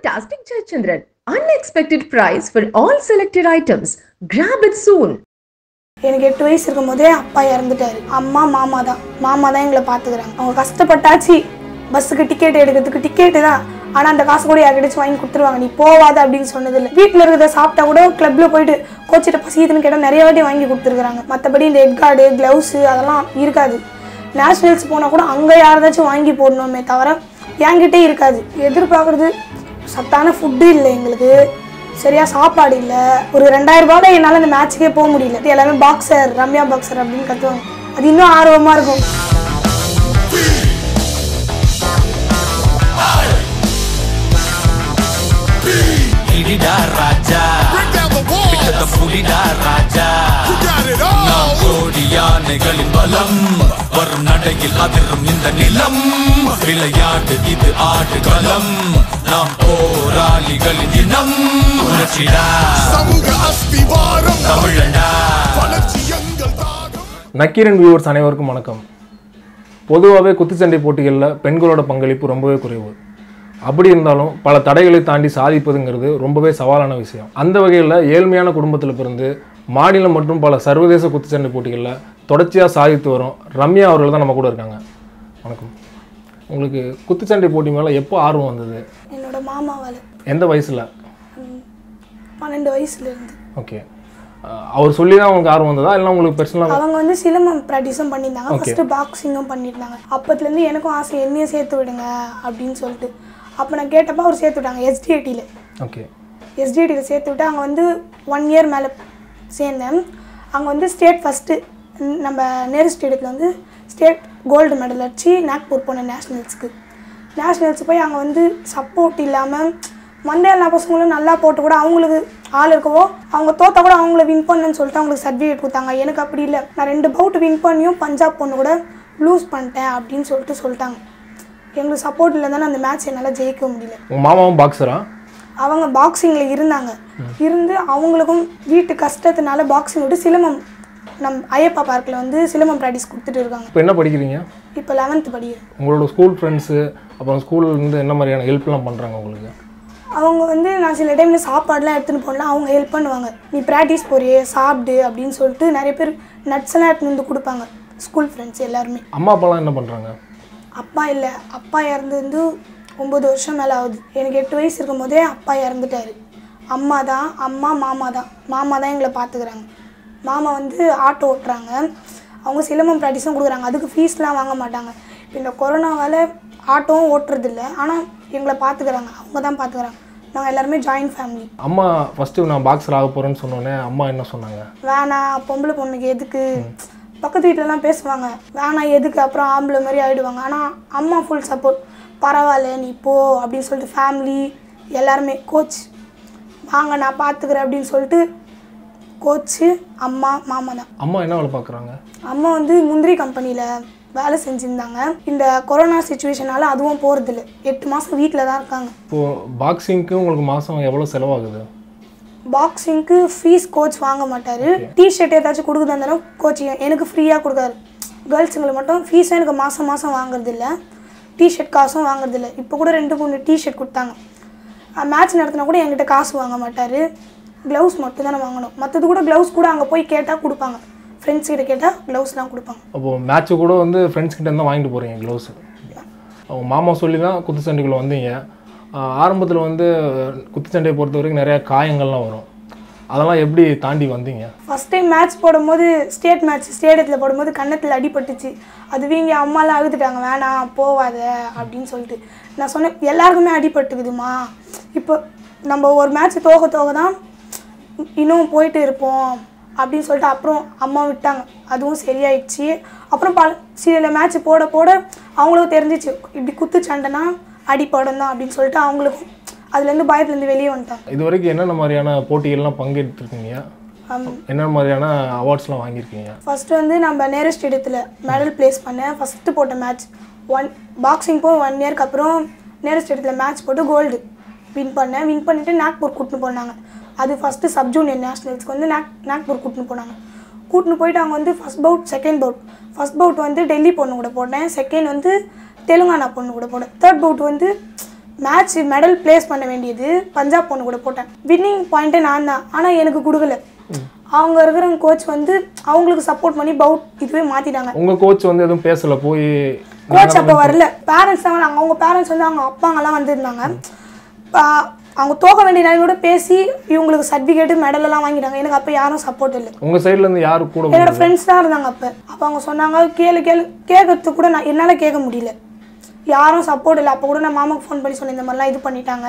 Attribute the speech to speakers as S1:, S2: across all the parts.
S1: Fantastic Jayachandran. Unexpected price for all selected items. Grab it soon.
S2: எனக்கு எட்டு வயசு இருக்கும் போதே அப்பா இறந்துட்டாரு அம்மா மாமா தான் மாமா தான் எங்களை பார்த்துக்கிறாங்க அவங்க கஷ்டப்பட்டாச்சு பஸ்ஸுக்கு டிக்கெட் எடுக்கிறதுக்கு டிக்கெட்டு தான் ஆனால் அந்த காசு கூட யார்கிட்டச்சும் வாங்கி கொடுத்துருவாங்க நீ போவாத அப்படின்னு சொன்னது இல்லை வீட்டில் இருக்கிறத சாப்பிட்டா கூட கிளப்பில் போயிட்டு கோச்சிட்ட பசிக்குதுன்னு கேட்டால் நிறைய வாட்டி வாங்கி கொடுத்துருக்குறாங்க மற்றபடி இந்த ஹெட் கார்டு க்ளவுஸு அதெல்லாம் இருக்காது நேஷ்னல்ஸ் போனால் கூட அங்கே யாராச்சும் வாங்கி போடணுமே தவிர என்கிட்டே இருக்காது எதிர்பார்க்குறது சத்தான ஃபுட்டு இல்லை எங்களுக்கு சரியா சாப்பாடு இல்லை ஒரு ரெண்டாயிரம் ரூபாய் என்னால் அந்த மேட்ச்சுக்கே போக முடியல இது எல்லாமே பாக்ஸர் ரம்யா பாக்ஸர் அப்படின்னு கத்துவாங்க அது இன்னும் ஆர்வமாக இருக்கும்
S3: இடிடா ராஜா
S4: Bring down the walls.
S3: பித்தத்த புலிடா Raja
S4: You got it all.
S3: நாம் கோடி யானைகளின் பலம் வரும் நடையில் அதிரும் இந்த நிலம் விளையாட்டு இது ஆடு களம் நாம் போராளிகளின் இனம் உணர்ச்சிடா
S4: சமூக அஸ்திவாரம்
S3: தமிழண்டா
S4: வளர்ச்சி எங்கள் தாகம்
S5: நக்கீரன் வியூவர்ஸ் அனைவருக்கும் வணக்கம் பொதுவாகவே குத்துச்சண்டை போட்டிகளில் பெண்களோட பங்களிப்பு ரொம்பவே குறைவு அப்படி இருந்தாலும் பல தடைகளை தாண்டி சாதிப்பதுங்கிறது ரொம்பவே சவாலான விஷயம் அந்த வகையில் ஏழ்மையான குடும்பத்தில் பிறந்து மாநிலம் மற்றும் பல சர்வதேச குத்துச்சண்டை போட்டிகளில் தொடர்ச்சியாக சாதித்து வரும் ரம்யா அவர்கள் தான் நம்ம கூட இருக்காங்க வணக்கம் உங்களுக்கு குத்துச்சண்டை போட்டி மேலே எப்போ ஆர்வம் வந்தது
S2: என்னோட மாமாவால்
S5: எந்த வயசில்
S2: பன்னெண்டு வயசுலேருந்து
S5: ஓகே அவர் சொல்லி தான் உங்களுக்கு ஆர்வம் வந்ததா இல்லை உங்களுக்கு பர்சனலாக
S2: அவங்க வந்து சிலம்பம் ப்ராக்டிஸும் பண்ணியிருந்தாங்க
S5: Okay.
S2: ஃபஸ்ட்டு பாக்ஸிங்கும் பண்ணியிருந்தாங்க அப்பத்துலேருந்து எனக்கும் ஆசை என்னையும் சேர்த்து விடுங்க அப்படின்னு சொல்லிட்டு அப்போ நான் கேட்டப்போ அவர் சேர்த்து விட்டாங்க எஸ்டிஐடியில்
S5: ஓகே
S2: எஸ்டிடியில் சேர்த்து விட்டு அங்கே வந்து ஒன் இயர் மேலே சேர்ந்தேன் அங்கே வந்து ஸ்டேட் ஃபஸ்ட்டு நம்ம நேரு ஸ்டேடியத்தில் வந்து ஸ்டேட் கோல்டு மெடல் அடிச்சு நாக்பூர் போனேன் நேஷ்னல்ஸ்க்கு நேஷ்னல்ஸ் போய் அங்கே வந்து சப்போர்ட் இல்லாமல் வந்த எல்லா பசங்களும் நல்லா போட்டு கூட அவங்களுக்கு ஆள் இருக்கவோ அவங்க தோத்தா கூட அவங்கள வின் பண்ணேன்னு சொல்லிட்டு அவங்களுக்கு சர்டிஃபிகேட் கொடுத்தாங்க எனக்கு அப்படி இல்லை நான் ரெண்டு பவுட் வின் பண்ணியும் பஞ்சாப் பொண்ணு கூட லூஸ் பண்ணிட்டேன் அப்படின்னு சொல்லிட்டு சொல்லிட்டாங்க எங்களுக்கு சப்போர்ட் இல்லைதானே அந்த மேட்ச் என்னால் ஜெயிக்க முடியல
S5: உங்கள் மாமாவும் பாக்ஸரா
S2: அவங்க பாக்ஸிங்கில் இருந்தாங்க இருந்து அவங்களுக்கும் வீட்டு கஷ்டத்தினால பாக்ஸிங் விட்டு சிலம்பம் நம் ஐயப்பா பார்க்கில் வந்து சிலம்பம் ப்ராக்டிஸ் கொடுத்துட்டு இருக்காங்க
S5: இப்போ என்ன படிக்கிறீங்க
S2: இப்போ லெவன்த்து படிக்கிறேன்
S5: உங்களோட ஸ்கூல் ஃப்ரெண்ட்ஸு அப்புறம் ஸ்கூல்ல இருந்து என்ன மாதிரியான ஹெல்ப்லாம் பண்ணுறாங்க உங்களுக்கு
S2: அவங்க வந்து நான் சில டைமில் சாப்பாடுலாம் எடுத்துன்னு போனால் அவங்க ஹெல்ப் பண்ணுவாங்க நீ ப்ராக்டிஸ் போறியே சாப்பிடு அப்படின்னு சொல்லிட்டு நிறைய பேர் நட்ஸ் எல்லாம் எடுத்துன்னு வந்து கொடுப்பாங்க ஸ்கூல் ஃப்ரெண்ட்ஸ் எல்லாருமே
S5: அம்மா அப்பாலாம் என்ன பண்ணுறாங்க
S2: அப்பா இல்லை அப்பா இறந்து வந்து ஒம்பது வருஷம் மேலே ஆகுது எனக்கு எட்டு வயசு இருக்கும் போதே அப்பா இறந்துட்டாரு அம்மா தான் அம்மா மாமா தான் மாமா தான் எங்களை பார்த்துக்கிறாங்க மாமா வந்து ஆட்டோ ஓட்டுறாங்க அவங்க சிலம்பம் ப்ராக்டிஸும் கொடுக்குறாங்க அதுக்கு ஃபீஸ்லாம் வாங்க மாட்டாங்க இப்போ இந்த கொரோனாவால் ஆட்டோவும் ஓட்டுறது இல்லை ஆனால் எங்களை பார்த்துக்கிறாங்க அவங்க தான் பார்த்துக்கிறாங்க நாங்கள் எல்லாருமே ஜாயின்ட் ஃபேமிலி
S5: அம்மா ஃபஸ்ட்டு நான் பாக்ஸர் ஆக போகிறேன்னு சொன்னோன்னே அம்மா என்ன சொன்னாங்க
S2: வேணாம் பொம்பளை பொண்ணுக்கு எதுக்கு பக்கத்து வீட்டிலலாம் பேசுவாங்க வேணாம் எதுக்கு அப்புறம் ஆம்பளை மாதிரி ஆகிடுவாங்க ஆனால் அம்மா ஃபுல் சப்போர்ட் பரவாயில்ல நீ போ அப்படின்னு சொல்லிட்டு ஃபேமிலி எல்லாருமே கோச் வாங்க நான் பார்த்துக்கிறேன் அப்படின்னு சொல்லிட்டு கோச்சு அம்மா மாமா தான்
S5: அம்மா என்ன வேலை பார்க்குறாங்க
S2: அம்மா வந்து முந்திரி கம்பெனியில் வேலை செஞ்சுருந்தாங்க இந்த கொரோனா சுச்சுவேஷனால அதுவும் போகிறதில்ல எட்டு மாதம் வீட்டில் தான் இருக்காங்க
S5: இப்போது பாக்ஸிங்க்கு உங்களுக்கு மாதம் எவ்வளோ செலவாகுது
S2: பாக்ஸிங்க்கு ஃபீஸ் கோச் வாங்க மாட்டார் டிஷர்ட் ஏதாச்சும் கொடுக்குதா இருந்தாலும் கோச் எனக்கு ஃப்ரீயாக கொடுக்காரு கேர்ள்ஸுங்களுக்கு மட்டும் ஃபீஸும் எனக்கு மாதம் மாதம் வாங்குறது இல்லை டிஷர்ட் காசும் வாங்குறது இல்லை இப்போ கூட ரெண்டு மூணு டிஷர்ட் கொடுத்தாங்க மேட்ச் நடத்தினா கூட என்கிட்ட காசு வாங்க மாட்டார் க்ளவுஸ் மட்டும் தானே வாங்கணும் மற்றது கூட க்ளவுஸ் கூட அங்கே போய் கேட்டால் கொடுப்பாங்க ஃப்ரெண்ட்ஸ் கிட்ட கேட்டால் க்ளவுஸ்லாம் கொடுப்பாங்க
S5: அப்போது மேட்ச்சு கூட வந்து ஃப்ரெண்ட்ஸ் கிட்ட இருந்தால் வாங்கிட்டு போகிறீங்க க்ளவுஸ் அவங்க மாமா சொல்லி தான் குத்துச்சண்டைக்குள்ளே வந்தீங்க ஆரம்பத்தில் வந்து குத்துச்சண்டையை பொறுத்த வரைக்கும் நிறையா காயங்கள்லாம் வரும் அதெல்லாம் எப்படி தாண்டி வந்தீங்க
S2: ஃபஸ்ட் டைம் மேட்ச் போடும்போது ஸ்டேட் மேட்ச் ஸ்டேடியத்தில் போடும்போது கன்னத்தில் அடிபட்டுச்சு அது வீங்க அம்மாலாம் அழுதுட்டாங்க வேணாம் போவாத அப்படின்னு சொல்லிட்டு நான் சொன்னேன் எல்லாருக்குமே அடிபட்டுக்குதுமா இப்போ நம்ம ஒரு மேட்ச் தோக தோக தான் இன்னும் போயிட்டு இருப்போம் அப்படின்னு சொல்லிட்டு அப்புறம் அம்மா விட்டாங்க அதுவும் சரியாயிடுச்சு அப்புறம் பல சில மேட்ச் போட போட அவங்களுக்கும் தெரிஞ்சிச்சு இப்படி குத்து சண்டைனா அடிப்படம் தான் அப்படின்னு சொல்லிட்டு அவங்களுக்கும் அதுலேருந்து பயத்துலேருந்து வெளியே வந்துட்டாங்க
S5: இது வரைக்கும் என்னென்ன மாதிரியான போட்டிகள்லாம் பங்கெடுத்துருக்கீங்க
S2: ஆம்.
S5: என்னென்ன மாதிரியான அவார்ட்ஸ்லாம் வாங்கியிருக்கீங்க
S2: ஃபஸ்ட்டு வந்து நம்ம நேரு ஸ்டேடியத்தில் மெடல் ப்ளேஸ் பண்ணேன் ஃபஸ்ட்டு போட்ட மேட்ச் ஒன் பாக்ஸிங் போய் ஒன் இயர்க்கு அப்புறம் நேரு ஸ்டேடியத்தில் மேட்ச் போட்டு கோல்டு வின் பண்ணேன் வின் பண்ணிவிட்டு நாக்பூர் கூட்டின்னு போனாங்க அது ஃபஸ்ட்டு சப் ஜூனியர் நேஷ்னல்ஸ்க்கு வந்து நாக் நாக்பூர் கூட்டின்னு போனாங்க கூட்டின்னு போயிட்டு அங்கே வந்து first bout second bout first bout வந்து டெல்லி பொண்ணு கூட போட்டேன் செகண்ட் வந்து தெலுங்கானா பொண்ணு கூட போட்டேன் தேர்ட் பவுட் வந்து மேட்ச் மெடல் பிளேஸ் பண்ண வேண்டியது பஞ்சாப் பொண்ணு கூட போட்டேன் வின்னிங் பாயிண்ட்டே நான் தான் ஆனால் எனக்கு கொடுக்கல அவங்க இருக்கிற கோச் வந்து அவங்களுக்கு சப்போர்ட் பண்ணி பவுட் இதுவே மாற்றிட்டாங்க
S5: உங்கள் கோச் வந்து எதுவும் பேசலை போய்
S2: கோச் அப்போ வரல பேரண்ட்ஸ் தான் வந்தாங்க. அவங்க பேரண்ட்ஸ் வந்து அவங்க அப்பாங்கெல்லாம் வந்திருந்தாங்க பா- அவங்க தோக்க வேண்டிய நிலைமையோட பேசி இவங்களுக்கு சர்டிஃபிகேட்டு மெடல் எல்லாம் வாங்கிட்டாங்க எனக்கு அப்போ யாரும் சப்போர்ட் இல்லை
S5: உங்கள் சைட்லேருந்து யார் கூட
S2: என்னோட ஃப்ரெண்ட்ஸ் தான் இருந்தாங்க அப்போ அப்போ அவங்க சொன்னாங்க கேளு கேளு கேட்கறதுக்கு கூட நான் என்னால் கேட்க முடியல யாரும் சப்போர்ட் இல்லை அப்போ கூட நான் மாமாக்கு ஃபோன் பண்ணி சொன்னேன் இந்த மாதிரிலாம் இது பண்ணிட்டாங்க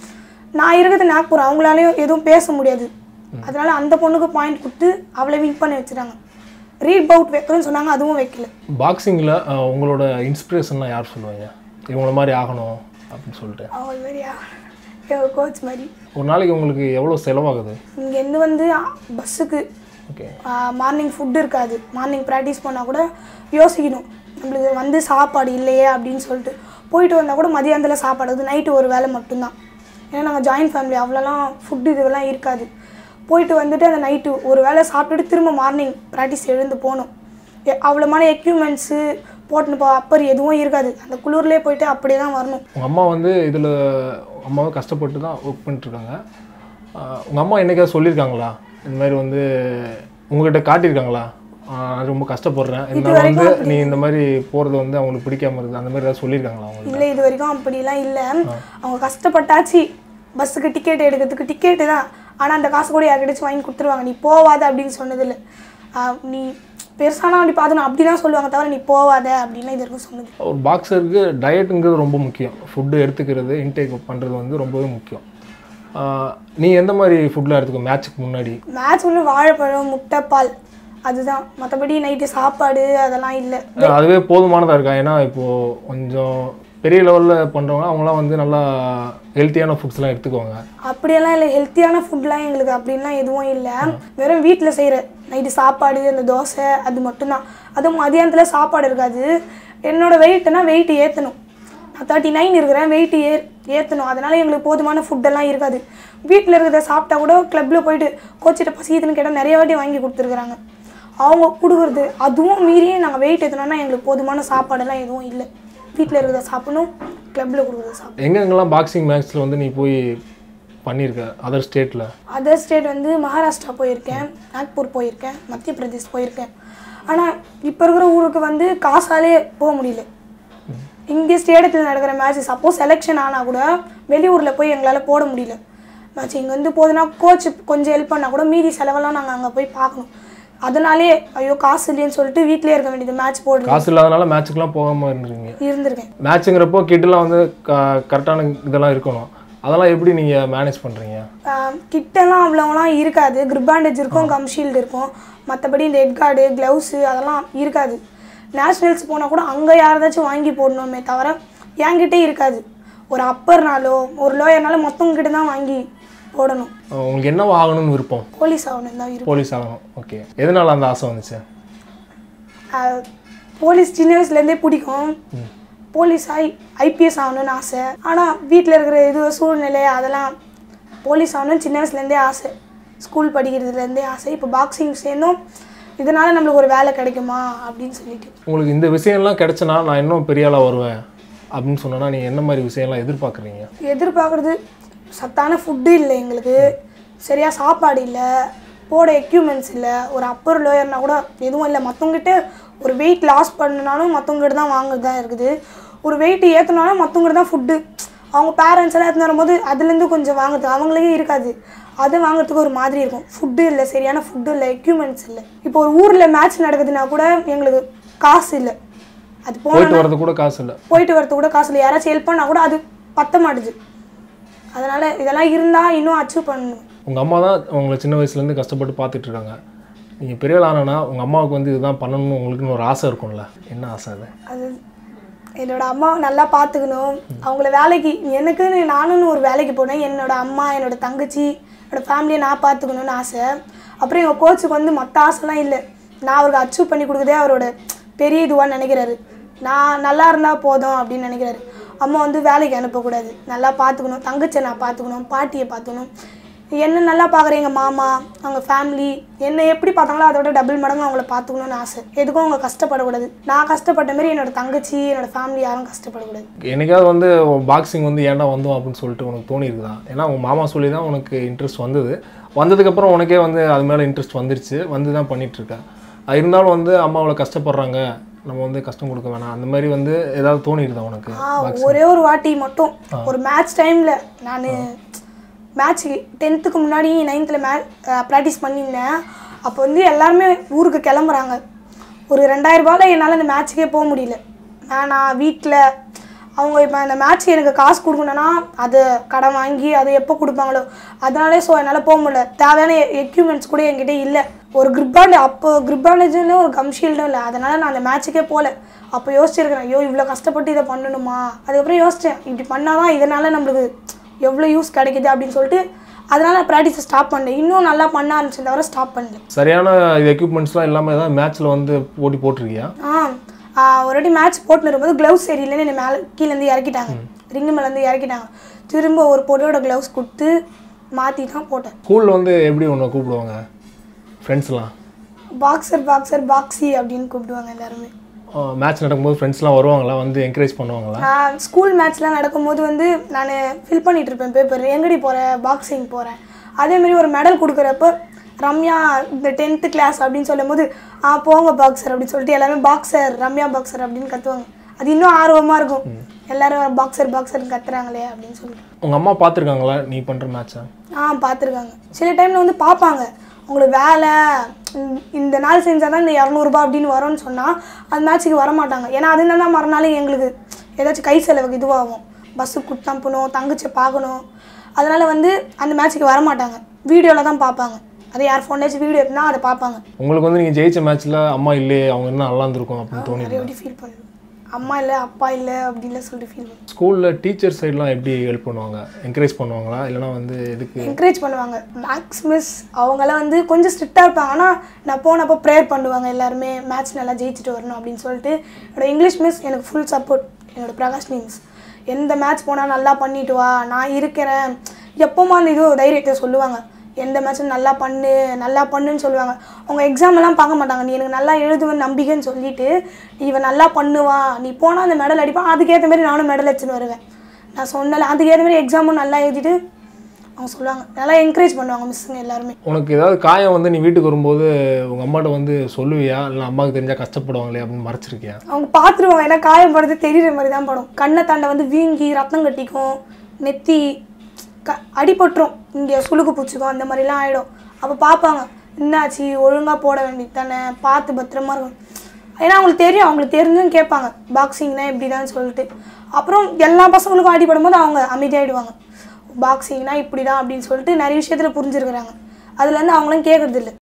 S2: நான் இருக்கிறது நாக்பூர் அவங்களாலையும் எதுவும் பேச முடியாது அதனால அந்த பொண்ணுக்கு பாயிண்ட் கொடுத்து அவளை வின் பண்ணி வச்சுட்டாங்க ரீட் பவுட் வைக்கணும்னு சொன்னாங்க அதுவும் வைக்கல
S5: பாக்ஸிங்கில் உங்களோட இன்ஸ்பிரேஷன்லாம் யார் சொல்லுவாங்க இவங்கள மாதிரி ஆகணும் அப்படின்னு சொல்லிட்டு
S2: அவங்க மாதிரியா எங்கள் கோச் மாதிரி
S5: ஒரு நாளைக்கு உங்களுக்கு எவ்வளோ செலவாகுது
S2: இங்கேருந்து வந்து பஸ்ஸுக்கு
S5: ஓகே
S2: மார்னிங் ஃபுட்டு இருக்காது மார்னிங் ப்ராக்டிஸ் பண்ணால் கூட யோசிக்கணும் நம்மளுக்கு வந்து சாப்பாடு இல்லையே அப்படின்னு சொல்லிட்டு போயிட்டு வந்தால் கூட மதியானத்தில் சாப்பாடு அது நைட்டு ஒரு வேளை மட்டும்தான் ஏன்னா நாங்கள் ஜாயின்ட் ஃபேமிலி அவ்வளோலாம் ஃபுட்டு இதுவெல்லாம் இருக்காது போயிட்டு வந்துட்டு அந்த நைட்டு ஒரு வேளை சாப்பிட்டுட்டு திரும்ப மார்னிங் ப்ராக்டிஸ் எழுந்து போகணும் எ- அவ்வளோமான எக்யூப்மெண்ட்ஸு போட்டுன்னு போ அப்பர் எதுவும் இருக்காது அந்த குளிர்லேயே போயிட்டு அப்படியே தான் வரணும்
S5: உங்கள் அம்மா வந்து இதில் அம்மாவை கஷ்டப்பட்டு தான் ஒர்க் பண்ணிட்டுருக்காங்க உங்கள் அம்மா என்னைக்காவது சொல்லியிருக்காங்களா இந்த மாதிரி வந்து உங்ககிட்ட காட்டியிருக்காங்களா ஆஹ் நான் ரொம்ப கஷ்டப்படுறேன் இருந்தாலும் வந்து நீ இந்த மாதிரி போகிறது வந்து அவங்களுக்கு பிடிக்காம இருக்குது அந்த மாதிரி ஏதாவது சொல்லியிருக்காங்களா அவங்க
S2: இல்லை இது வரைக்கும் அப்படிலாம் இல்லை அவங்க கஷ்டப்பட்டாச்சு பஸ்ஸுக்கு டிக்கெட் எடுக்கிறதுக்கு டிக்கெட்டு தான் ஆனால் அந்த காசு கூட யார்கிட்டச்சும் வாங்கி கொடுத்துருவாங்க நீ போவாத அப்படின்னு சொன்னதில்ல ஆஹ் நீ பெருசானா அப்படி பார்த்து அப்படி தான் சொல்லுவாங்க தவிர நீ போவாத அப்படின்னு இது வரைக்கும் சொன்னது
S5: ஒரு பாக்ஸருக்கு டயட்டுங்கிறது ரொம்ப முக்கியம் ஃபுட்டு எடுத்துக்கிறது இன்டேக் பண்ணுறது வந்து ரொம்பவே முக்கியம் ஆஹ் நீ எந்த மாதிரி ஃபுட்டில் எடுத்துக்கோ மேட்ச்சுக்கு முன்னாடி
S2: மேட்ச் ஒன்று வாழைப்பழம் முட்டை பால் அதுதான் மற்றபடி நைட்டு சாப்பாடு அதெல்லாம் இல்லை
S5: அதுவே போதுமானதாக இருக்கா ஏன்னா இப்போது கொஞ்சம் பெரிய லெவலில் பண்ணுறவங்க அவங்களாம் வந்து நல்லா ஹெல்த்தியான ஃபுட்ஸ்லாம் எடுத்துக்குவாங்க
S2: அப்படியெல்லாம் இல்லை ஹெல்த்தியான ஃபுட்லாம் எங்களுக்கு அப்படின்லாம் எதுவும் இல்லை வெறும் வீட்டில் செய்கிற நைட்டு சாப்பாடு அந்த தோசை அது மட்டும்தான் அதுவும் மதியானத்தில் சாப்பாடு இருக்காது என்னோட வெயிட்னா வெயிட் ஏற்றணும் நான் தேர்ட்டி நைன் இருக்கிறேன் வெயிட் ஏ ஏற்றணும் அதனால எங்களுக்கு போதுமான ஃபுட்டெல்லாம் இருக்காது வீட்டில் இருக்கிறத சாப்பிட்டா கூட கிளப்பில் போயிட்டு கோச்சிட்ட பசிக்குதுன்னு கேட்டால் நிறைய வாட்டி வாங்கி கொடுத்துருக்குறாங்க அவங்க கொடுக்குறது அதுவும் மீறியே நாங்கள் வெயிட் ஏற்றணும்னா எங்களுக்கு போதுமான சாப்பாடெல்லாம் எதுவும் இல்லை வீட்டில் இருக்கிறத சாப்பிடணும் கிளப்பில் கொடுக்குறத சாப்பிடணும்
S5: எங்கெங்கெல்லாம் பாக்ஸிங் மேட்ச்சில் வந்து நீ போய் பண்ணியிருக்க அதர் ஸ்டேட்டில்
S2: அதர் ஸ்டேட் வந்து மகாராஷ்டிரா போயிருக்கேன் நாக்பூர் போயிருக்கேன் மத்திய பிரதேஷ் போயிருக்கேன் ஆனால் இப்போ இருக்கிற ஊருக்கு வந்து காசாலே போக முடியல இங்கே ஸ்டேடியத்தில் நடக்கிற மேட்ச் சப்போஸ் செலெக்ஷன் ஆனால் கூட வெளியூரில் போய் எங்களால் போட முடியல மேட்ச் இங்கே வந்து போகுதுன்னா கோச் கொஞ்சம் ஹெல்ப் பண்ணால் கூட மீதி செலவெல்லாம் நாங்கள் அங்கே போய் பார்க்கணும் அதனாலே ஐயோ காசு இல்லைன்னு சொல்லிட்டு வீட்டிலே இருக்க வேண்டியது மேட்ச் போடுறது
S5: காசு இல்லாதனால மேட்ச்சுக்கெலாம் போகாமல் இருந்துருங்க
S2: இருந்திருக்கேன்
S5: மேட்ச்சுங்கிறப்போ கிட்டலாம் வந்து க கரெக்டான இதெல்லாம் இருக்கணும் அதெல்லாம் எப்படி நீங்கள் மேனேஜ் பண்ணுறீங்க
S2: ஆஹ் கிட்டலாம் அவ்வளோலாம் இருக்காது grip bandage இருக்கும் கம் ஷீல்டு இருக்கும் மற்றபடி இந்த ஹெட் கார்டு க்ளவுஸு அதெல்லாம் இருக்காது நேஷ்னல்ஸ் போனால் கூட அங்கே யாராச்சும் வாங்கி போடணுமே தவிர என்கிட்டே இருக்காது ஒரு அப்பர்னாலோ ஒரு லோயர்னாலும் மொத்தவங்க கிட்ட தான் வாங்கி போடணும்
S5: உங்களுக்கு என்னவா ஆகணும்னு விருப்பம்
S2: போலீஸ் ஆகணும் தான் இருக்கும்
S5: போலீஸ் ஆகணும் ஓகே எதனால அந்த ஆசை வந்துச்சு
S2: ஆஹ் போலீஸ் சின்ன வயசுலேருந்தே பிடிக்கும் போலீஸ் ஆகி ஐபிஎஸ் ஆகணும்னு ஆசை ஆனால் வீட்டில் இருக்கிற இது சூழ்நிலை அதெல்லாம் போலீஸ் ஆகணும்னு சின்ன வயசுலேருந்தே ஆசை ஸ்கூல் படிக்கிறதுலேருந்தே ஆசை இப்போ பாக்ஸிங் சேர்ந்தோம் இதனால நம்மளுக்கு ஒரு வேலை கிடைக்குமா அப்படின்னு சொல்லிட்டு
S5: உங்களுக்கு இந்த விஷயம்லாம் கிடைச்சனா நான் இன்னும் பெரிய ஆளாக வருவேன் அப்படின்னு சொன்னா நீங்கள் என்ன மாதிரி விஷயம்லாம் எதிர்பார்க்குறீங்க
S2: எதிர்பார்க்குறது சத்தான ஃபுட்டு இல்லை எங்களுக்கு சரியாக சாப்பாடு இல்லை போட எக்யூப்மெண்ட்ஸ் இல்லை ஒரு அப்பர் லோயர்னா கூட எதுவும் இல்லை மற்றவங்ககிட்ட ஒரு வெயிட் லாஸ் பண்ணனாலும் மற்றவங்ககிட்ட தான் வாங்குறது தான் இருக்குது ஒரு வெயிட் ஏற்றினாலும் மற்றவங்ககிட்ட தான் ஃபுட்டு அவங்க பேரண்ட்ஸ் எல்லாம் எடுத்துன்னு வரும்போது அதுலேருந்து கொஞ்சம் வாங்குறது அவங்களுக்கே இருக்காது அது வாங்குறதுக்கு ஒரு மாதிரி இருக்கும் ஃபுட்டு இல்லை சரியான ஃபுட்டு இல்லை எக்யூப்மெண்ட்ஸ் இல்லை இப்போ ஒரு ஊரில் மேட்ச் நடக்குதுன்னா கூட எங்களுக்கு காசு இல்லை அது போன
S5: போயிட்டு வர்றது கூட காசு இல்லை
S2: போயிட்டு வரது கூட காசு இல்லை யாராச்சும் ஹெல்ப் பண்ணால் கூட அது பத்த மாட்டுது அதனால் இதெல்லாம் இருந்தால் இன்னும் அச்சீவ் பண்ணணும்
S5: உங்கள் அம்மா தான் உங்களை சின்ன வயசுலேருந்து கஷ்டப்பட்டு பார்த்துட்டு இருக்காங்க நீங்கள் பெரிய ஆள் ஆனா உங்கள் அம்மாவுக்கு வந்து இதுதான் பண்ணணும்னு உங்களுக்குன்னு ஒரு ஆசை இருக்கும்ல என்ன ஆசை அது
S2: அது என்னோட அம்மாவை நல்லா பார்த்துக்கணும் அவங்கள வேலைக்கு எனக்குன்னு நானும் ஒரு வேலைக்கு போனேன் என்னோட அம்மா என்னோட தங்கச்சி என்னோட ஃபேமிலியை நான் பார்த்துக்கணும்னு ஆசை அப்புறம் எங்கள் கோச்சுக்கு வந்து மற்ற ஆசைலாம் இல்லை நான் அவருக்கு அச்சீவ் பண்ணி கொடுக்குறதே அவரோட பெரிய இதுவாக நினைக்கிறாரு நான் நல்லா இருந்தால் போதும் அப்படின்னு நினைக்கிறாரு அம்மா வந்து வேலைக்கு அனுப்பக்கூடாது நல்லா பார்த்துக்கணும் தங்கச்சியை நான் பார்த்துக்கணும் பாட்டியை பார்த்துக்கணும் என்ன நல்லா பார்க்குற எங்கள் மாமா அவங்க ஃபேமிலி என்னை எப்படி பார்த்தாங்களோ அதோட டபுள் மடங்கு அவங்கள பார்த்துக்கணும்னு ஆசை எதுக்கும் அவங்க கஷ்டப்படக்கூடாது நான் கஷ்டப்பட்ட மாதிரி என்னோட தங்கச்சி என்னோட ஃபேமிலி யாரும் கஷ்டப்படக்கூடாது
S5: என்னைக்காவது வந்து பாக்ஸிங் வந்து ஏன்டா வந்தோம் அப்படின்னு சொல்லிட்டு உனக்கு தோணி இருக்குதா ஏன்னா உங்கள் மாமா சொல்லி தான் உனக்கு இன்ட்ரெஸ்ட் வந்தது வந்ததுக்கப்புறம் உனக்கே வந்து அது மேலே இன்ட்ரெஸ்ட் வந்துருச்சு வந்து தான் பண்ணிட்டு இருக்க அது இருந்தாலும் வந்து அம்மா அவ்வளோ கஷ்டப்படுறாங்க நம்ம வந்து கஷ்டம் கொடுக்க வேணாம் அந்த மாதிரி வந்து ஏதாவது தோணிடுதா உனக்கு
S2: ஆ ஒரே ஒரு வாட்டி மட்டும் ஒரு மேட்ச் டைமில் நான் மேட்ச் டென்த்துக்கு முன்னாடி நைன்த்தில் மே ப்ராக்டிஸ் பண்ணியிருந்தேன் அப்போ வந்து எல்லாருமே ஊருக்கு கிளம்புறாங்க ஒரு ரெண்டாயிரம் ரூபாயில் என்னால் அந்த மேட்ச்சுக்கே போக முடியல நான் வீட்டில் அவங்க இப்போ அந்த மேட்ச் எனக்கு காசு கொடுக்கணும்னா அது கடன் வாங்கி அதை எப்போ கொடுப்பாங்களோ அதனாலே ஸோ என்னால் போக முடியல தேவையான எக்யூப்மெண்ட்ஸ் கூட என்கிட்ட இல்லை ஒரு grip band அப்போ grip bandage-ன்னு ஒரு கம் ஷீல்டும் இல்லை அதனால் நான் அந்த மேட்ச்சுக்கே போகல அப்போ யோசிச்சிருக்கிறேன் ஐயோ இவ்வளோ கஷ்டப்பட்டு இதை பண்ணணுமா அதுக்கப்புறம் யோசித்தேன் இப்படி பண்ணால் தான் இதனால் நம்மளுக்கு எவ்வளோ யூஸ் கிடைக்குது அப்படின்னு சொல்லிட்டு அதனால் நான் ப்ராக்டிஸை ஸ்டாப் பண்ணேன் இன்னும் நல்லா பண்ண ஆரம்பிச்சேன் தவிர ஸ்டாப் பண்ணல
S5: சரியான இது எக்யூப்மெண்ட்ஸ்லாம் இல்லாமல் ஏதாவது மேட்ச்சில் வந்து போட்டி போட்டிருக்கியா
S2: ஆ ஆ, ஒரு வாட்டி மேட்ச் போட்டுன்னு இருக்கும்போது க்ளவுஸ் சரியில்லைன்னு என்னை மேலே கீழேருந்து இறக்கிட்டாங்க ரிங்கு மேலேருந்து இறக்கிட்டாங்க திரும்ப ஒரு பொடியோட க்ளவுஸ் கொடுத்து மாற்றி தான் போட்டேன்
S5: ஸ்கூலில் வந்து எப்படி உன்னை கூப்பிடுவாங்க ஃப்ரெண்ட்ஸ்லாம்
S2: பாக்ஸர் பாக்ஸர் பாக்ஸி அப்படின்னு கூப்பிடுவாங்க எல்லாருமே
S5: மேட்ச் நடக்கும்போது ஃப்ரெண்ட்ஸ்லாம் வருவாங்களா வந்து என்கரேஜ் பண்ணுவாங்களா
S2: நான் ஸ்கூல் மேட்ச்லாம் நடக்கும்போது வந்து நான் ஃபில் பண்ணிட்டு இருப்பேன் பேப்பர் எங்கடி போகிறேன் பாக்ஸிங் போகிறேன் அதேமாரி ஒரு மெடல் கொடுக்குறப்ப ரம்யா இந்த டென்த்து கிளாஸ் அப்படின்னு சொல்லும்போது ஆ போங்க பாக்ஸர் அப்படின்னு சொல்லிட்டு எல்லாமே பாக்ஸர் ரம்யா பாக்ஸர் அப்படின்னு கத்துவாங்க அது இன்னும் ஆர்வமாக இருக்கும் எல்லாரும் பாக்ஸர் பாக்ஸர் கத்துறாங்களே அப்படின்னு சொல்லிட்டு
S5: உங்கள் அம்மா பார்த்துருக்காங்களா நீ பண்ணுற மேட்ச்சை
S2: ஆ பார்த்துருக்காங்க சில டைமில் வந்து பார்ப்பாங்க உங்களுக்கு வேலை இந்த- இந்த நாள் செஞ்சால் தான் இந்த இரநூறுபா அப்படின்னு வரும்னு சொன்னால் அந்த மேட்ச்சுக்கு வர மாட்டாங்க ஏன்னா அது என்னன்னா மறுநாள் எங்களுக்கு ஏதாச்சும் கை செலவுக்கு இதுவாகும் பஸ்ஸுக்கு கொடுத்து அனுப்பணும் தங்கச்சியை பார்க்கணும் அதனால் வந்து அந்த மேட்ச்சுக்கு வர மாட்டாங்க வீடியோவில் தான் பார்ப்பாங்க அது யார் ஃபோன்லேயாச்சும் வீடியோ இருந்தால் அதை பார்ப்பாங்க
S5: உங்களுக்கு வந்து நீங்கள் ஜெயிச்ச மேட்ச்சில் அம்மா இல்லையே அவங்க இன்னும் நல்லா இருந்திருக்கும் அப்படின்னு தோணி
S2: நிறைய வாட்டி ஃபீல் பண்ணுவேன் அம்மா இல்லை அப்பா இல்லை அப்படின்லாம் சொல்லிட்டு ஃபீல் பண்ணுவேன்
S5: ஸ்கூலில் டீச்சர் சைட்லாம் எப்படி ஹெல்ப் பண்ணுவாங்க என்கரேஜ் பண்ணுவாங்களா இல்லைனா வந்து எதுக்கு
S2: என்கரேஜ் பண்ணுவாங்க மேக்ஸ் மிஸ் அவங்களாம் வந்து கொஞ்சம் ஸ்ட்ரிக்டாக இருப்பாங்க ஆனால் நான் போனப்போ ப்ரேயர் பண்ணுவாங்க எல்லாருமே மேட்ச் நல்லா ஜெயிச்சுட்டு வரணும் அப்படின்னு சொல்லிட்டு என்னோட இங்கிலீஷ் மிஸ் எனக்கு ஃபுல் சப்போர்ட் என்னோட பிரகாஷ்னி மிஸ் எந்த மேட்ச் போனால் நல்லா பண்ணிட்டு வா நான் இருக்கிறேன் எப்போமா அந்த இது தைரியத்தை சொல்லுவாங்க எந்த மேட்சும் நல்லா பண்ணு நல்லா பண்ணுன்னு சொல்லுவாங்க அவங்க எக்ஸாம் எல்லாம் பார்க்க மாட்டாங்க நீ எனக்கு நல்லா எழுதுவேன் நம்பிக்கைன்னு சொல்லிட்டு நீ இவன் நல்லா பண்ணுவா நீ போனால் அந்த மெடல் அடிப்பான் அதுக்கேற்ற மாதிரி நானும் மெடல் வச்சுன்னு வருவேன் நான் சொன்னல அதுக்கேற்ற மாதிரி எக்ஸாமும் நல்லா எழுதிட்டு அவங்க சொல்லுவாங்க நல்லா என்கரேஜ் பண்ணுவாங்க மிஸ்ஸுங்க எல்லாருமே
S5: உனக்கு ஏதாவது காயம் வந்து நீ வீட்டுக்கு வரும்போது உங்கள் அம்மாட்ட வந்து சொல்லுவியா இல்லை அம்மாவுக்கு தெரிஞ்சால் கஷ்டப்படுவாங்களே அப்படின்னு மறைச்சிருக்கியா
S2: அவங்க பார்த்துருவாங்க ஏன்னா காயப்படுறது தெரியுற மாதிரி தான் படும் கண்ணை தாண்ட வந்து வீங்கி ரத்தம் கட்டிக்கும் நெத்தி க அடிபட்டுரும் இங்கே சுளுக்கு பூச்சிக்கும் அந்த மாதிரிலாம் ஆகிடும் அப்போ பார்ப்பாங்க என்னாச்சு ஒழுங்காக போட வேண்டியது தானே பார்த்து பத்திரமா இருக்கும் ஏன்னா அவங்களுக்கு தெரியும் அவங்களுக்கு தெரிஞ்சும் கேட்பாங்க பாக்ஸிங்னா இப்படி தான் சொல்லிட்டு அப்புறம் எல்லா பசங்களுக்கும் அடிபடும் போது அவங்க அமைதியாகிடுவாங்க பாக்ஸிங்னா இப்படி தான் அப்படின்னு சொல்லிட்டு நிறைய விஷயத்தில் புரிஞ்சிருக்கிறாங்க அதுலேருந்து அவங்களும் கேட்கறது இல்லை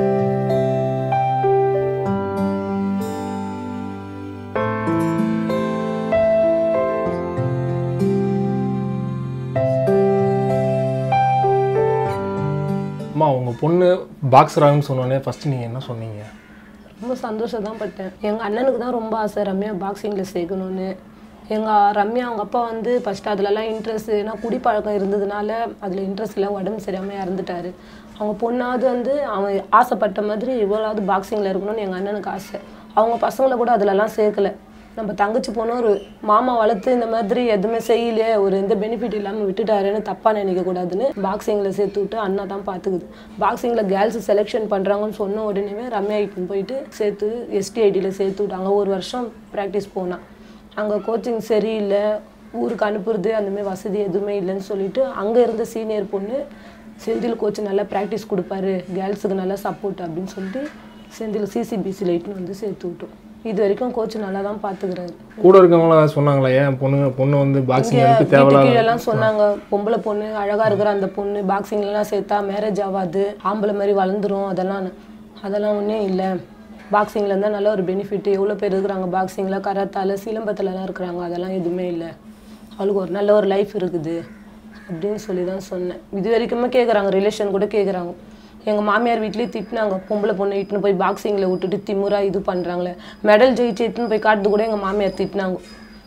S5: அம்மா உங்கள் பொண்ணு பாக்ஸர் ஆகுன்னு சொன்னோன்னே ஃபஸ்ட்டு நீங்கள் என்ன சொன்னீங்க
S6: ரொம்ப சந்தோஷம் தான் பட்டேன் எங்கள் அண்ணனுக்கு தான் ரொம்ப ஆசை ரம்யா பாக்ஸிங்கில் சேர்க்கணுன்னு எங்கள் ரம்யா அவங்க அப்பா வந்து ஃபஸ்ட்டு அதுலலாம் இன்ட்ரெஸ்ட் ஏன்னா குடிப்பழக்கம் இருந்ததுனால அதில் இன்ட்ரெஸ்ட் இல்லை உடம்பு சரியாமல் இறந்துட்டாரு அவங்க பொண்ணாவது வந்து அவன் ஆசைப்பட்ட மாதிரி இவ்வளோவது பாக்ஸிங்கில் இருக்கணும்னு எங்கள் அண்ணனுக்கு ஆசை அவங்க பசங்களை கூட அதிலலாம் சேர்க்கல நம்ம தங்கச்சி பொண்ணு ஒரு மாமா வளர்த்து இந்த மாதிரி எதுவுமே செய்யலையே ஒரு எந்த பெனிஃபிட் இல்லாமல் விட்டுட்டாருன்னு தப்பாக நினைக்கக்கூடாதுன்னு பாக்ஸிங்கில் சேர்த்து விட்டு அண்ணா தான் பார்த்துக்குது பாக்ஸிங்கில் கேர்ள்ஸ் செலெக்ஷன் பண்ணுறாங்கன்னு சொன்ன உடனே ரம்யா இப்போ போயிட்டு சேர்த்து எஸ்டிஐடியில் சேர்த்து விட்டாங்க ஒரு வருஷம் ப்ராக்டிஸ் போனான் அங்கே கோச்சிங் சரியில்லை ஊருக்கு அனுப்புறது அந்த மாதிரி வசதி எதுவுமே இல்லைன்னு சொல்லிட்டு அங்கே இருந்த சீனியர் பொண்ணு செந்தில் கோச் நல்லா ப்ராக்டிஸ் கொடுப்பாரு கேர்ள்ஸுக்கு நல்லா சப்போர்ட் அப்படின்னு சொல்லிட்டு செந்தில் சிசிபிசியில் இட்டுன்னு வந்து சேர்த்து விட்டோம் இது வரைக்கும் கோச் நல்லா தான் பார்த்துக்கிறாரு
S5: கூட இருக்கவங்களாம் சொன்னாங்களா ஏன் பொண்ணு பொண்ணு வந்து பாக்ஸிங்
S6: இங்க
S5: எடுத்து
S6: வீட்டு
S5: தேவையில்லாத
S6: கீழெல்லாம் சொன்னாங்க பொம்பளை பொண்ணு அழகா இருக்கிற அந்த பொண்ணு பாக்ஸிங்லாம் சேர்த்தா மேரேஜ் ஆகாது ஆம்பளை மாதிரி வளர்ந்துரும் அதெல்லாம் அதெல்லாம் ஒன்றும் இல்லை பாக்ஸிங்கில் இருந்தால் நல்ல ஒரு பெனிஃபிட் எவ்வளோ பேர் இருக்கிறாங்க பாக்ஸிங்கில் கராத்தால சிலம்பத்துலலாம் இருக்கிறாங்க அதெல்லாம் எதுவுமே இல்லை அவளுக்கு ஒரு நல்ல ஒரு லைஃப் இருக்குது அப்படின்னு சொல்லி தான் சொன்னேன் இது வரைக்குமே கேட்குறாங்க ரிலேஷன் கூட கேட்குறாங்க எங்கள் மாமியார் வீட்லேயே திட்டினாங்க பொம்பளை பொண்ணை இட்டுன்னு போய் பாக்ஸிங்கில் விட்டுட்டு திமுறா இது பண்ணுறாங்களே மெடல் ஜெயிச்சு இட்டுன்னு போய் காட்டுறது கூட எங்கள் மாமியார் திட்டினாங்க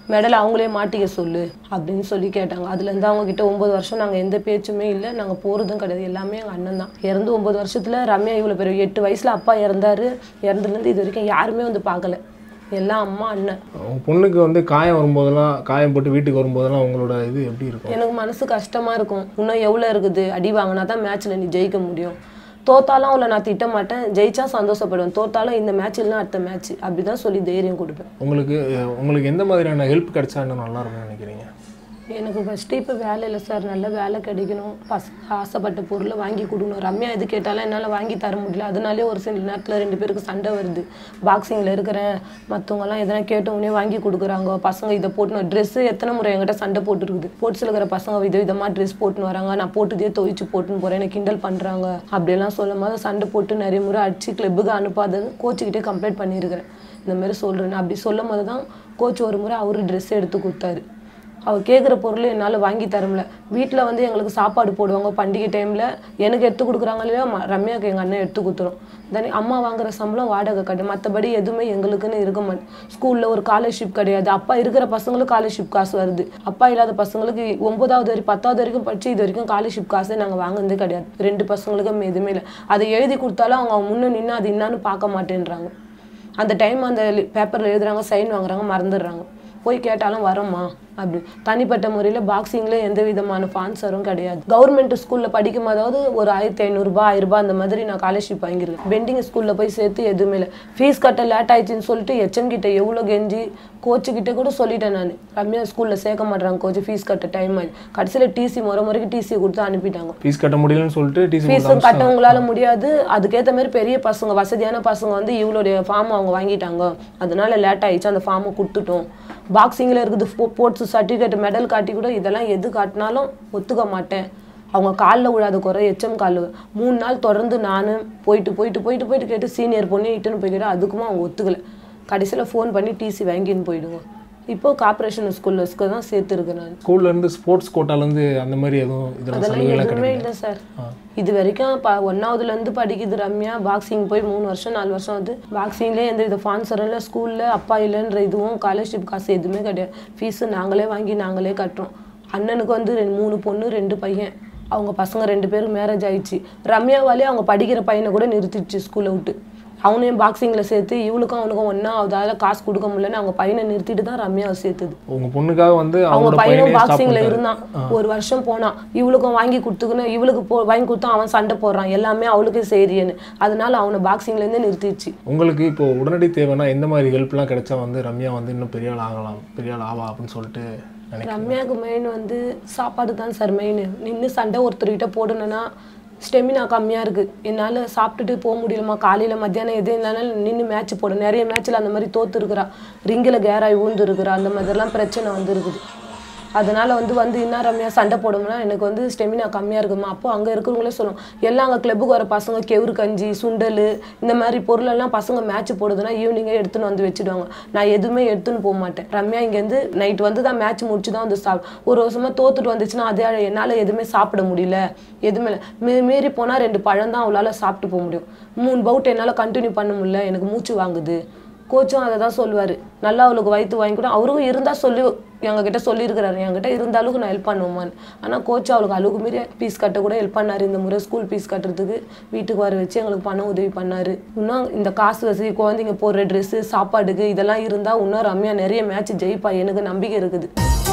S6: மெடல் அவங்களே மாட்டிக்க சொல்லு அப்படின்னு சொல்லி கேட்டாங்க அதுலேருந்து அவங்க கிட்ட ஒன்பது வருஷம் நாங்கள் எந்த பேச்சுமே இல்லை நாங்கள் போகிறதும் கிடையாது எல்லாமே எங்கள் அண்ணன் தான் இறந்து ஒன்பது வருஷத்தில் ரம்யா இவ்வளோ பெரிய எட்டு வயசில் அப்பா இறந்தாரு இறந்துலேருந்து இது வரைக்கும் யாருமே வந்து பார்க்கல எல்லாம் அம்மா அண்ணன்
S5: உங்க பொண்ணுக்கு வந்து காயம் வரும்போதெல்லாம் காயம் போட்டு வீட்டுக்கு வரும்போதெல்லாம் உங்களோட இது எப்படி இருக்கும்
S6: எனக்கு மனசு கஷ்டமா இருக்கும் இன்னும் எவ்வளோ இருக்குது அடி வாங்கினா தான் மேட்ச்சில் நீ ஜெயிக்க முடியும் தோத்தாலும் அவளை நான் திட்ட மாட்டேன் ஜெயிச்சா சந்தோஷப்படுவேன் தோத்தாலும் இந்த மேட்ச் இல்லைனா அடுத்த மேட்ச் அப்படி தான் சொல்லி தைரியம் கொடுப்பேன்
S5: உங்களுக்கு அஹ், உங்களுக்கு எந்த மாதிரியான ஹெல்ப் கிடைச்சா இன்னும் நல்லா இருக்கும்னு நினைக்கிறீங்க
S6: எனக்கு ஃபஸ்ட்டு இப்போ வேலை இல்லை சார் நல்ல வேலை கிடைக்கணும் பசங்க ஆசைப்பட்ட பொருளை வாங்கி கொடுக்கணும் ரம்யா எது கேட்டாலும் என்னால் வாங்கி தர முடியல அதனாலே ஒரு சில நேரத்தில் ரெண்டு பேருக்கு சண்டை வருது பாக்ஸிங்கில் இருக்கிறேன் மற்றவங்கலாம் எதனா கேட்டவொடனே வாங்கி கொடுக்குறாங்க பசங்க இதை போட்டுன்னு ட்ரெஸ்ஸு எத்தனை முறை என்கிட்ட சண்டை போட்டுருக்குது ஸ்போர்ட்ஸில் இருக்கிற பசங்க வித விதமாக ட்ரெஸ் போட்டுன்னு வராங்க நான் போட்டுதே துவைச்சு போட்டுன்னு போகிறேன் எனக்கு கிண்டல் பண்ணுறாங்க அப்படியெல்லாம் சொல்லும் போது சண்டை போட்டு நிறைய முறை அடிச்சு கிளப்புக்கு அனுப்பாதது கோச்சுக்கிட்டே கம்ப்ளைண்ட் பண்ணியிருக்கிறேன் இந்த மாதிரி சொல்கிறேன் அப்படி சொல்லும் போது தான் கோச் ஒரு முறை அவரு ட்ரெஸ் எடுத்து கொடுத்தாரு அவள் கேட்குற பொருள் என்னால் வாங்கி தர முடியல வீட்டில் வந்து எங்களுக்கு சாப்பாடு போடுவாங்க பண்டிகை டைமில் எனக்கு எடுத்து கொடுக்குறாங்க இல்லையா ம- ரம்யாவுக்கு எங்கள் அண்ணன் எடுத்து கொடுத்துரும் தானே அம்மா வாங்குற சம்பளம் வாடகை கட்டு மற்றபடி எதுவுமே எங்களுக்குன்னு இருக்க மாட்டேன் ஸ்கூலில் ஒரு ஸ்காலர்ஷிப் கிடையாது அப்பா இருக்கிற பசங்களுக்கு ஸ்காலர்ஷிப் காசு வருது அப்பா இல்லாத பசங்களுக்கு ஒன்பதாவது வரைக்கும் பத்தாவது வரைக்கும் படிச்சு இது வரைக்கும் ஸ்காலர்ஷிப் காசே நாங்கள் வாங்குனதே கிடையாது ரெண்டு பசங்களுக்கும் எதுவுமே இல்லை அதை எழுதி கொடுத்தாலும் அவங்க முன்னே நின்று அது என்னான்னு பார்க்க மாட்டேன்றாங்க அந்த டைம் அந்த பேப்பரில் எழுதுறாங்க சைன் வாங்குறாங்க மறந்துடுறாங்க போய் கேட்டாலும் வரோம்மா அப்படி தனிப்பட்ட முறையில் பாக்ஸிங்கில் எந்த விதமான ஸ்பான்சரும் கிடையாது கவர்மெண்ட் ஸ்கூலில் படிக்கும் போதாவது ஒரு ஆயிரத்தி ஐநூறுரூபா ஆயிரரூபா அந்த மாதிரி நான் ஸ்காலர்ஷிப் வாங்கியிருக்கேன் பெண்டிங் ஸ்கூலில் போய் சேர்த்து எதுவுமே இல்லை ஃபீஸ் கட்ட லேட் ஆயிடுச்சுன்னு சொல்லிட்டு எச்எம் கிட்ட எவ்வளோ கெஞ்சி கோச்சு கிட்ட கூட சொல்லிட்டேன் நான் ரம்யா ஸ்கூலில் சேர்க்க மாட்றாங்க கோச் ஃபீஸ் கட்ட டைம் ஆயிடுச்சு கடைசியில் டிசி முறை முறைக்கு டிசி கொடுத்து அனுப்பிட்டாங்க
S5: ஃபீஸ் கட்ட முடியலன்னு சொல்லிட்டு டிசி
S6: ஃபீஸும் கட்டவங்களால முடியாது அதுக்கேற்ற மாதிரி பெரிய பசங்க வசதியான பசங்க வந்து இவளுடைய ஃபார்ம் அவங்க வாங்கிட்டாங்க அதனால லேட் ஆயிடுச்சு அந்த ஃபார்மை கொடுத்துட்டோம் பாக்ஸிங்கில் இருக்குது ஸ்போர்ட்ஸ் சர்டிஃபிகேட் மெடல் காட்டி கூட இதெல்லாம் எது காட்டினாலும் ஒத்துக்க மாட்டேன் அவங்க காலில் விழாத குறை எச்எம் கால் மூணு நாள் தொடர்ந்து நான் போயிட்டு போயிட்டு போயிட்டு போயிட்டு கேட்டு சீனியர் பொண்ணு இட்டுன்னு போய் கேட்டு அதுக்குமா அவங்க ஒத்துக்கல கடைசியில் ஃபோன் பண்ணி டிசி வாங்கின்னு போயிடுங்க இப்போ கார்பரேஷன் ஸ்கூல்ல தான் சேர்த்துருக்கேன் நான்
S5: ஸ்கூல்ல இருந்து ஸ்போர்ட்ஸ் கோட்டாலேருந்து அந்த மாதிரி எதுவும் இதெல்லாம்
S6: அதெல்லாம்
S5: சலுகைலாம்
S6: எதுவுமே
S5: கிடைக்கும்
S6: இல்லை சார் இது வரைக்கும் ப ஒன்னாவதுல இருந்து படிக்குது ரம்யா பாக்ஸிங் போய் மூணு வருஷம் நாலு வருஷம் வந்து பாக்ஸிங்லேயே எந்த வித ஸ்பான்சரும் இல்லை ஸ்கூலில் அப்பா இல்லைன்ற இதுவும் ஸ்காலர்ஷிப் காசு எதுவுமே கிடையாது ஃபீஸு நாங்களே வாங்கி நாங்களே கட்டுறோம் அண்ணனுக்கு வந்து ரெண்டு மூணு பொண்ணு ரெண்டு பையன் அவங்க பசங்க ரெண்டு பேரும் மேரேஜ் ஆயிடுச்சு ரம்யாவாலே அவங்க படிக்கிற பையனை கூட நிறுத்திடுச்சு ஸ்கூலை விட்டு அவனையும் பாக்ஸிங்கில் சேர்த்து இவளுக்கும் அவனுக்கும் ஒன்றா அதால காசு கொடுக்க முடியலன்னு அவங்க பையனை நிறுத்திட்டு தான் ரம்யாவை சேர்த்துது
S5: உங்க பொண்ணுக்காக வந்து
S6: அவங்க
S5: அவங்களோட
S6: பையனும்
S5: பையனே ஸ்டாப்
S6: பாக்ஸிங்ல
S5: பண்ணிட்டாரு
S6: இருந்தான் ஒரு வருஷம் போனான் இவளுக்கும் வாங்கி கொடுத்துக்கணும் இவளுக்கு போ வாங்கி கொடுத்தா அவன் சண்டை போடுறான் எல்லாமே அவளுக்கு சரின்னு அதனால அவனை பாக்ஸிங்ல இருந்து நிறுத்திடுச்சு
S5: உங்களுக்கு இப்போ உடனடி தேவைன்னா எந்த மாதிரி ஹெல்ப்லாம் கிடைச்சா வந்து ரம்யா வந்து இன்னும் பெரிய ஆள் ஆகலாம் பெரிய ஆள் ஆவா அப்படின்னு சொல்லிட்டு நினைக்கிறேன்
S6: ரம்யாவுக்கு மெயின் வந்து சாப்பாடு தான் சார் மெயின் நின்று சண்டை ஒருத்தர்கிட்ட போடணும்னா ஸ்டெமினா கம்மியாக இருக்குது என்னால் சாப்பிட்டுட்டு போக முடியலமா காலையில் மத்தியானம் எது இருந்தாலும் நின்று மேட்ச் போட நிறைய மேட்ச்சில் அந்த மாதிரி தோத்து இருக்கிறா ரிங்கில் கேராய் ஊந்து இருக்கிறா அந்த மாதிரிலாம் பிரச்சனை வந்து இருக்குது அதனால வந்து வந்து என்ன ரம்யா சண்டை போடும்னா எனக்கு வந்து ஸ்டெமினா கம்மியாக இருக்குமா அப்போ அங்கே இருக்கிறவங்களே சொல்லும் எல்லாம் அங்கே கிளப்புக்கு வர பசங்க கெவுரு கஞ்சி சுண்டல் இந்த மாதிரி பொருளெல்லாம் பசங்க மேட்ச் போடுதுன்னா ஈவினிங்கே எடுத்துன்னு வந்து வச்சுடுவாங்க நான் எதுவுமே எடுத்துன்னு போக மாட்டேன் ரம்யா இங்கேருந்து நைட் வந்து தான் மேட்ச் முடிச்சு தான் வந்து சாப் ஒரு வருஷமாக தோத்துட்டு வந்துச்சுன்னா அதே என்னால் எதுவுமே சாப்பிட முடியல எதுவுமே இல்லை மீ மீறி போனால் ரெண்டு பழம் தான் அவளால் சாப்பிட்டு போக முடியும் மூணு பவுட் என்னால் கண்டினியூ பண்ண முடியல எனக்கு மூச்சு வாங்குது கோச்சும் அதை தான் சொல்லுவார் நல்லா அவளுக்கு வயிற்று வாங்கி கூட அவருக்கும் இருந்தால் சொல்லி எங்ககிட்ட சொல்லியிருக்கிறாரு என்கிட்ட இருந்த அளவுக்கு நான் ஹெல்ப் பண்ணுவோமான்னு ஆனால் கோச் அவளுக்கு அளவுக்கு மீறி ஃபீஸ் கட்ட கூட ஹெல்ப் பண்ணார் இந்த முறை ஸ்கூல் ஃபீஸ் கட்டுறதுக்கு வீட்டுக்கு வர வச்சு எங்களுக்கு பண உதவி பண்ணார் இன்னும் இந்த காசு வசதி குழந்தைங்க போடுற ட்ரெஸ்ஸு சாப்பாடுக்கு இதெல்லாம் இருந்தால் இன்னும் ரம்யா நிறைய மேட்ச் ஜெயிப்பா எனக்கு நம்பிக்கை இருக்குது